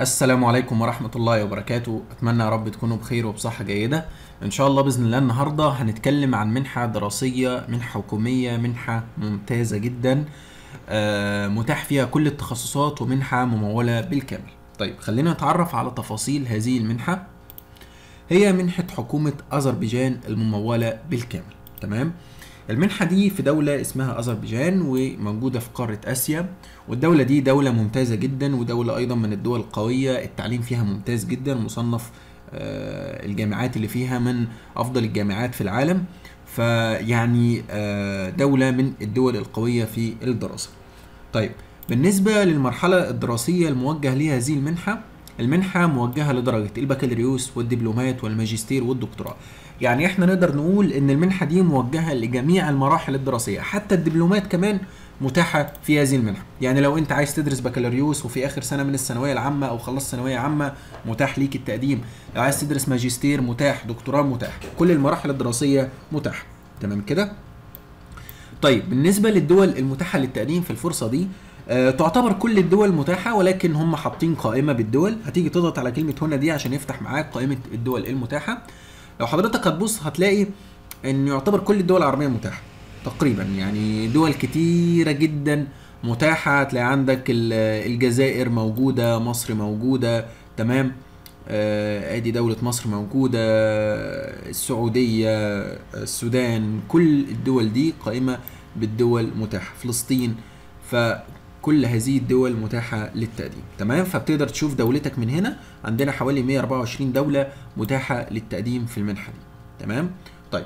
السلام عليكم ورحمة الله وبركاته أتمنى يا رب تكونوا بخير وبصحة جيدة إن شاء الله بإذن الله النهاردة هنتكلم عن منحة دراسية منحة حكومية منحة ممتازة جدا آه، متاح فيها كل التخصصات ومنحة ممولة بالكامل طيب خلينا نتعرف على تفاصيل هذه المنحة هي منحة حكومة أذربيجان الممولة بالكامل تمام المنحة دي في دولة اسمها أذربيجان وموجودة في قارة آسيا والدولة دي دولة ممتازة جدا ودولة أيضا من الدول القوية التعليم فيها ممتاز جدا مصنف آه، الجامعات اللي فيها من أفضل الجامعات في العالم فيعني آه، دولة من الدول القوية في الدراسة طيب بالنسبة للمرحلة الدراسية الموجه لها هذه المنحة المنحة موجهة لدرجة البكالوريوس والدبلومات والماجستير والدكتوراه يعني احنا نقدر نقول ان المنحة دي موجهة لجميع المراحل الدراسية حتى الدبلومات كمان متاحة في هذه المنحة يعني لو انت عايز تدرس بكالوريوس وفي اخر سنة من الثانوية العامة او خلصت ثانوية عامة متاح ليك التقديم لو عايز تدرس ماجستير متاح دكتوراه متاح كل المراحل الدراسية متاحة تمام كده طيب بالنسبة للدول المتاحة للتقديم في الفرصة دي آه، تعتبر كل الدول متاحة ولكن هم حاطين قائمة بالدول هتيجي تضغط على كلمة هنا دي عشان يفتح معاك قائمة الدول المتاحة لو حضرتك هتبص هتلاقي ان يعتبر كل الدول العربية متاحة تقريبا يعني دول كتيرة جدا متاحة هتلاقي عندك ال- الجزائر موجودة مصر موجودة تمام آه، ادي دولة مصر موجودة السعودية السودان كل الدول دي قائمة بالدول متاحة فلسطين فكل هذه الدول متاحة للتقديم تمام فبتقدر تشوف دولتك من هنا عندنا حوالي 124 دولة متاحة للتقديم في المنحة دي تمام طيب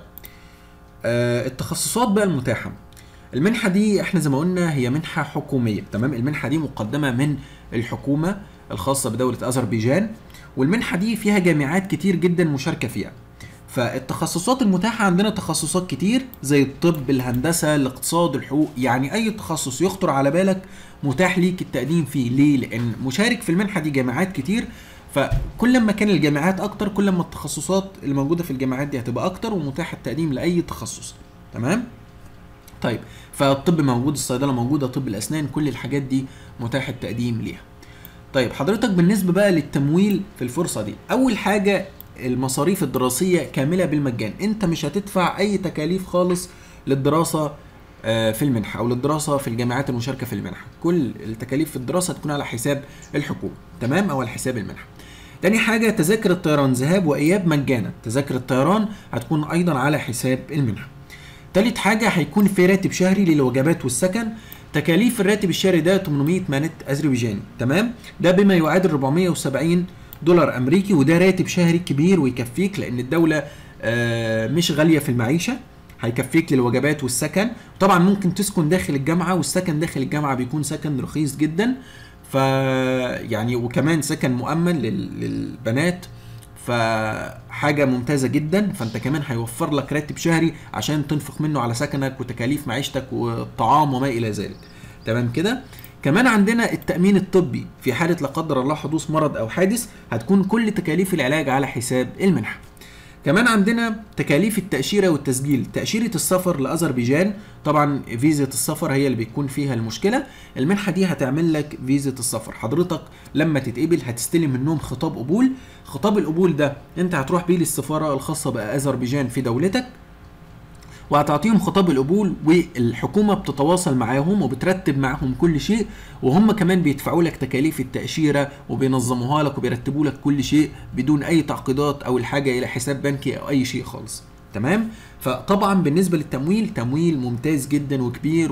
آه التخصصات بقى المتاحة المنحة دي احنا زي ما قلنا هي منحة حكومية تمام المنحة دي مقدمة من الحكومة الخاصة بدولة أذربيجان والمنحة دي فيها جامعات كتير جدا مشاركة فيها فالتخصصات المتاحة عندنا تخصصات كتير زي الطب الهندسة الاقتصاد الحقوق يعني أي تخصص يخطر على بالك متاح ليك التقديم فيه ليه؟ لأن مشارك في المنحة دي جامعات كتير فكل ما كان الجامعات أكتر كل ما التخصصات اللي موجودة في الجامعات دي هتبقى أكتر ومتاح التقديم لأي تخصص تمام؟ طيب فالطب موجود الصيدلة موجودة طب الأسنان كل الحاجات دي متاح التقديم ليها طيب حضرتك بالنسبة بقى للتمويل في الفرصة دي أول حاجة المصاريف الدراسية كاملة بالمجان انت مش هتدفع اي تكاليف خالص للدراسة آه، في المنحة او للدراسة في الجامعات المشاركة في المنحة كل التكاليف في الدراسة تكون على حساب الحكومة تمام او على حساب المنحة تاني حاجة تذاكر الطيران ذهاب وإياب مجانا تذاكر الطيران هتكون أيضا على حساب المنحة تالت حاجة هيكون في راتب شهري للوجبات والسكن تكاليف الراتب الشهري ده 800 مانت أذربيجاني تمام ده بما يعادل 470 دولار أمريكي وده راتب شهري كبير ويكفيك لأن الدولة آه، مش غالية في المعيشة هيكفيك للوجبات والسكن طبعا ممكن تسكن داخل الجامعة والسكن داخل الجامعة بيكون سكن رخيص جدا ف يعني وكمان سكن مؤمن لل... للبنات فحاجه ممتازه جدا فانت كمان هيوفر لك راتب شهري عشان تنفق منه على سكنك وتكاليف معيشتك والطعام وما الى ذلك تمام كده كمان عندنا التأمين الطبي في حالة لا قدر الله حدوث مرض أو حادث هتكون كل تكاليف العلاج على حساب المنحة كمان عندنا تكاليف التأشيرة والتسجيل تأشيرة السفر لأذربيجان طبعا فيزة السفر هي اللي بيكون فيها المشكلة المنحة دي هتعمل لك فيزة السفر حضرتك لما تتقبل هتستلم منهم خطاب قبول خطاب القبول ده انت هتروح بيه للسفارة الخاصة بأذربيجان في دولتك وهتعطيهم خطاب القبول والحكومه بتتواصل معاهم وبترتب معاهم كل شيء وهم كمان بيدفعوا لك تكاليف التاشيره وبينظموها لك وبيرتبوا لك كل شيء بدون اي تعقيدات او الحاجه الى حساب بنكي او اي شيء خالص تمام فطبعا بالنسبه للتمويل تمويل ممتاز جدا وكبير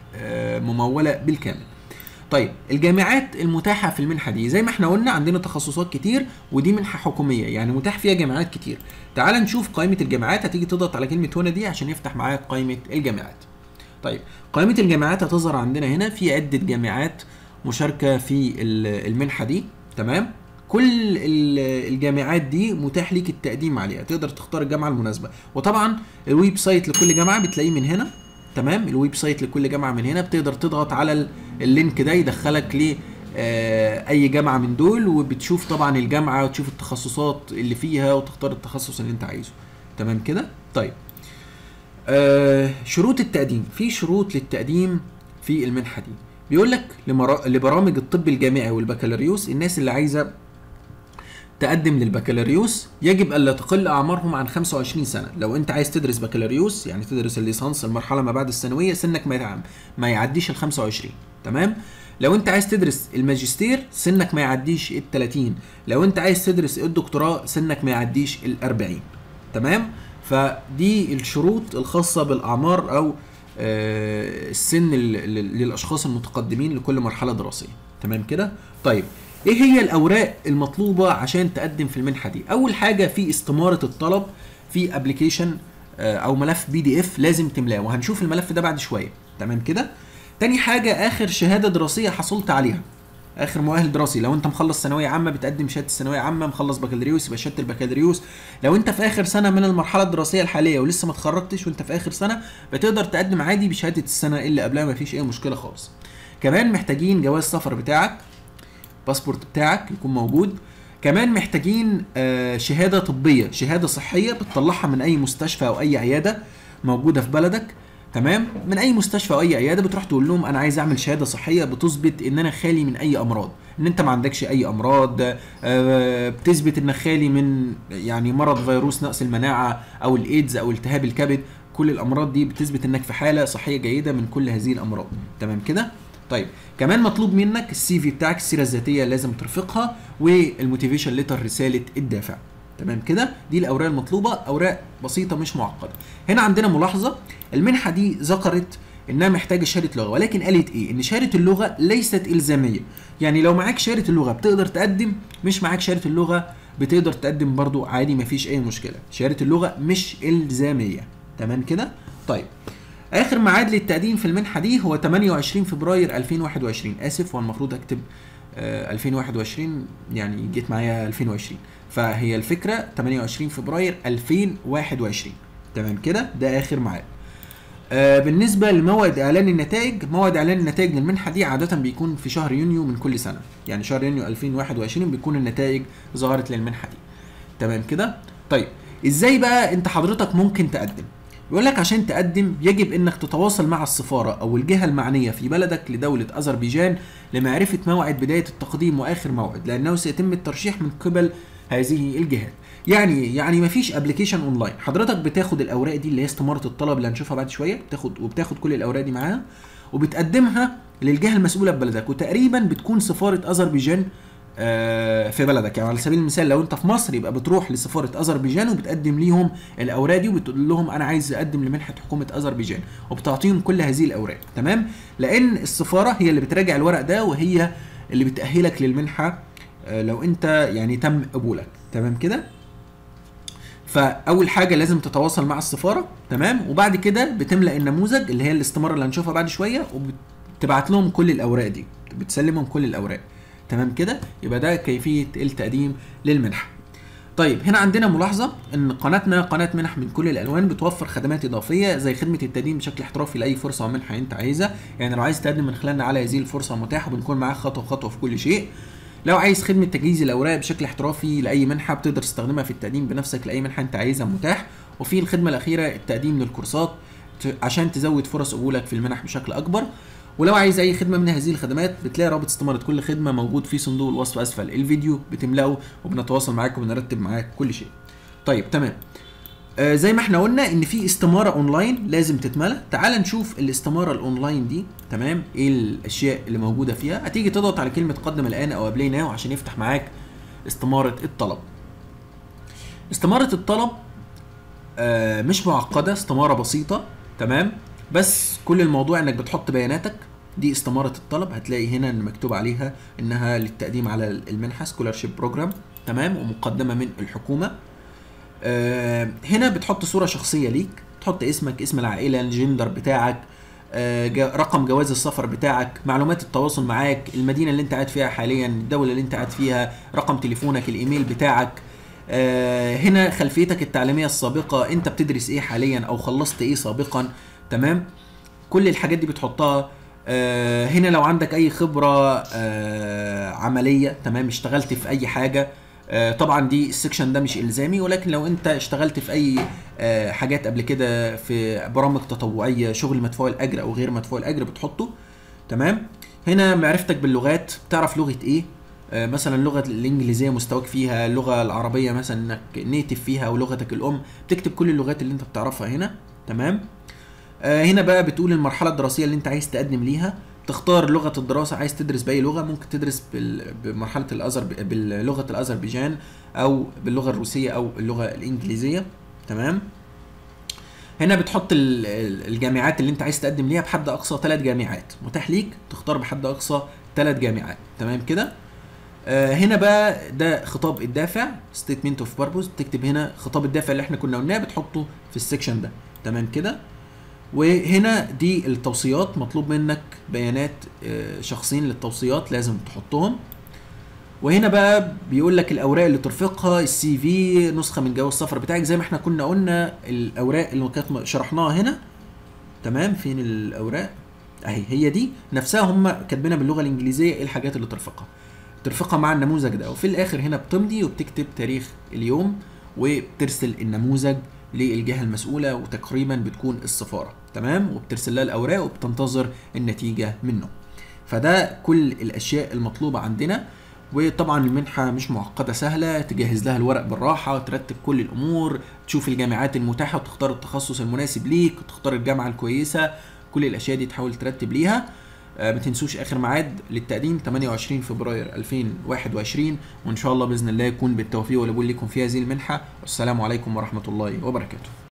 ومموله بالكامل طيب الجامعات المتاحه في المنحه دي زي ما احنا قلنا عندنا تخصصات كتير ودي منحه حكوميه يعني متاح فيها جامعات كتير تعال نشوف قائمه الجامعات هتيجي تضغط على كلمه هنا دي عشان يفتح معاك قائمه الجامعات طيب قائمه الجامعات هتظهر عندنا هنا في عده جامعات مشاركه في ال- المنحه دي تمام كل ال- الجامعات دي متاح ليك التقديم عليها تقدر تختار الجامعه المناسبه وطبعا الويب سايت لكل جامعه بتلاقيه من هنا تمام الويب سايت لكل جامعه من هنا بتقدر تضغط على ال- اللينك ده يدخلك ل آه، اي جامعه من دول وبتشوف طبعا الجامعه وتشوف التخصصات اللي فيها وتختار التخصص اللي انت عايزه تمام كده طيب آه شروط التقديم في شروط للتقديم في المنحه دي بيقول لك لمرا- لبرامج الطب الجامعي والبكالوريوس الناس اللي عايزه تقدم للبكالوريوس يجب الا تقل اعمارهم عن 25 سنه لو انت عايز تدرس بكالوريوس يعني تدرس الليسانس المرحله ما بعد الثانويه سنك ما يتعم ما يعديش ال 25 تمام لو انت عايز تدرس الماجستير سنك ما يعديش ال 30 لو انت عايز تدرس الدكتوراه سنك ما يعديش ال 40 تمام فدي الشروط الخاصه بالاعمار او آه، السن ال- ال- للاشخاص المتقدمين لكل مرحله دراسيه تمام كده طيب ايه هي الاوراق المطلوبه عشان تقدم في المنحه دي اول حاجه في استماره الطلب في ابلكيشن او ملف بي دي اف لازم تملاه وهنشوف الملف ده بعد شويه تمام كده تاني حاجه اخر شهاده دراسيه حصلت عليها اخر مؤهل دراسي لو انت مخلص ثانويه عامه بتقدم شهاده الثانويه عامه مخلص بكالوريوس يبقى شهاده البكالوريوس لو انت في اخر سنه من المرحله الدراسيه الحاليه ولسه ما اتخرجتش وانت في اخر سنه بتقدر تقدم عادي بشهاده السنه اللي قبلها مفيش اي مشكله خالص كمان محتاجين جواز سفر بتاعك باسبورت بتاعك يكون موجود كمان محتاجين آه، شهاده طبيه شهاده صحيه بتطلعها من اي مستشفى او اي عياده موجوده في بلدك تمام من اي مستشفى او اي عياده بتروح تقول لهم انا عايز اعمل شهاده صحيه بتثبت ان انا خالي من اي امراض ان انت ما عندكش اي امراض آه، بتثبت انك خالي من يعني مرض فيروس نقص المناعه او الايدز او التهاب الكبد كل الامراض دي بتثبت انك في حاله صحيه جيده من كل هذه الامراض تمام كده طيب كمان مطلوب منك السي في بتاعك السيره الذاتيه لازم ترفقها والموتيفيشن ليتر رساله الدافع تمام كده دي الاوراق المطلوبه اوراق بسيطه مش معقده هنا عندنا ملاحظه المنحه دي ذكرت انها محتاجه شهاده لغه ولكن قالت ايه ان شهاده اللغه ليست الزاميه يعني لو معاك شهاده اللغه بتقدر تقدم مش معاك شهاده اللغه بتقدر تقدم برضو عادي مفيش اي مشكله شهاده اللغه مش الزاميه تمام كده طيب اخر ميعاد للتقديم في المنحه دي هو 28 فبراير 2021 اسف هو المفروض اكتب آه 2021 يعني جيت معايا 2020 فهي الفكره 28 فبراير 2021 تمام كده ده اخر ميعاد آه بالنسبه لموعد اعلان النتائج موعد اعلان النتائج للمنحه دي عاده بيكون في شهر يونيو من كل سنه يعني شهر يونيو 2021 بيكون النتائج ظهرت للمنحه دي تمام كده طيب ازاي بقى انت حضرتك ممكن تقدم بيقول لك عشان تقدم يجب انك تتواصل مع السفاره او الجهه المعنيه في بلدك لدوله اذربيجان لمعرفه موعد بدايه التقديم واخر موعد لانه سيتم الترشيح من قبل هذه الجهات يعني يعني مفيش ابلكيشن اونلاين حضرتك بتاخد الاوراق دي اللي هي استماره الطلب اللي هنشوفها بعد شويه بتاخد وبتاخد كل الاوراق دي معاها وبتقدمها للجهه المسؤوله ببلدك وتقريبا بتكون سفاره اذربيجان آه، في بلدك يعني على سبيل المثال لو انت في مصر يبقى بتروح لسفاره اذربيجان وبتقدم ليهم الاوراق دي وبتقول لهم انا عايز اقدم لمنحه حكومه اذربيجان وبتعطيهم كل هذه الاوراق تمام لان السفاره هي اللي بتراجع الورق ده وهي اللي بتاهلك للمنحه آه، لو انت يعني تم قبولك تمام كده فاول حاجه لازم تتواصل مع السفاره تمام وبعد كده بتملا النموذج اللي هي الاستماره اللي هنشوفها بعد شويه وبتبعت لهم كل الاوراق دي بتسلمهم كل الاوراق تمام كده يبقى ده كيفيه التقديم للمنحه طيب هنا عندنا ملاحظه ان قناتنا قناه منح من كل الالوان بتوفر خدمات اضافيه زي خدمه التقديم بشكل احترافي لاي فرصه ومنحه انت عايزها يعني لو عايز تقدم من خلالنا على هذه الفرصه متاحه بنكون معاك خطوه خطوه في كل شيء لو عايز خدمه تجهيز الاوراق بشكل احترافي لاي منحه بتقدر تستخدمها في التقديم بنفسك لاي منحه انت عايزها متاح وفي الخدمه الاخيره التقديم للكورسات ت- عشان تزود فرص قبولك في المنح بشكل اكبر ولو عايز اي خدمه من هذه الخدمات بتلاقي رابط استماره كل خدمه موجود في صندوق الوصف اسفل الفيديو بتملاه وبنتواصل معاك وبنرتب معاك كل شيء طيب تمام آه زي ما احنا قلنا ان في استماره اونلاين لازم تتملى تعال نشوف الاستماره الاونلاين دي تمام ايه الاشياء اللي موجوده فيها هتيجي تضغط على كلمه قدم الان او ابلاي ناو عشان يفتح معاك استماره الطلب استماره الطلب آه مش معقده استماره بسيطه تمام بس كل الموضوع انك بتحط بياناتك دي استماره الطلب هتلاقي هنا ان مكتوب عليها انها للتقديم على المنحه سكولارشيب بروجرام تمام ومقدمه من الحكومه آه، هنا بتحط صوره شخصيه ليك تحط اسمك اسم العائله الجندر بتاعك آه، جا- رقم جواز السفر بتاعك معلومات التواصل معاك المدينه اللي انت قاعد فيها حاليا الدوله اللي انت قاعد فيها رقم تليفونك الايميل بتاعك آه، هنا خلفيتك التعليميه السابقه انت بتدرس ايه حاليا او خلصت ايه سابقا تمام كل الحاجات دي بتحطها آه، هنا لو عندك اي خبره آه، عمليه تمام اشتغلت في اي حاجه آه، طبعا دي السكشن ده مش الزامي ولكن لو انت اشتغلت في اي آه، حاجات قبل كده في برامج تطوعيه شغل مدفوع الاجر او غير مدفوع الاجر بتحطه تمام هنا معرفتك باللغات بتعرف لغه ايه آه، مثلا اللغه الانجليزيه مستواك فيها اللغه العربيه مثلا انك نيتف فيها او لغتك الام بتكتب كل اللغات اللي انت بتعرفها هنا تمام آه، هنا بقى بتقول المرحله الدراسيه اللي انت عايز تقدم ليها تختار لغه الدراسه عايز تدرس باي لغه ممكن تدرس بال- بمرحله الازر بلغه الاذربيجان او باللغه الروسيه او اللغه الانجليزيه تمام هنا بتحط ال- ال- الجامعات اللي انت عايز تقدم ليها بحد اقصى ثلاث جامعات متاح ليك تختار بحد اقصى ثلاث جامعات تمام كده آه هنا بقى ده خطاب الدافع ستيتمنت اوف باربوز بتكتب هنا خطاب الدافع اللي احنا كنا قلناه بتحطه في السكشن ده تمام كده وهنا دي التوصيات مطلوب منك بيانات آه، شخصين للتوصيات لازم تحطهم وهنا بقى بيقول لك الاوراق اللي ترفقها السي في نسخه من جواز السفر بتاعك زي ما احنا كنا قلنا الاوراق اللي كانت شرحناها هنا تمام فين الاوراق اهي هي دي نفسها هم كاتبينها باللغه الانجليزيه ايه الحاجات اللي ترفقها ترفقها مع النموذج ده وفي الاخر هنا بتمضي وبتكتب تاريخ اليوم وبترسل النموذج للجهه المسؤوله وتقريبا بتكون السفاره تمام وبترسل لها الاوراق وبتنتظر النتيجه منه فده كل الاشياء المطلوبه عندنا وطبعا المنحة مش معقدة سهلة تجهز لها الورق بالراحة ترتب كل الأمور تشوف الجامعات المتاحة وتختار التخصص المناسب ليك وتختار الجامعة الكويسة كل الأشياء دي تحاول ترتب ليها آه، ما تنسوش آخر ميعاد للتقديم 28 فبراير 2021 وإن شاء الله بإذن الله يكون بالتوفيق والقبول لكم في هذه المنحة والسلام عليكم ورحمة الله وبركاته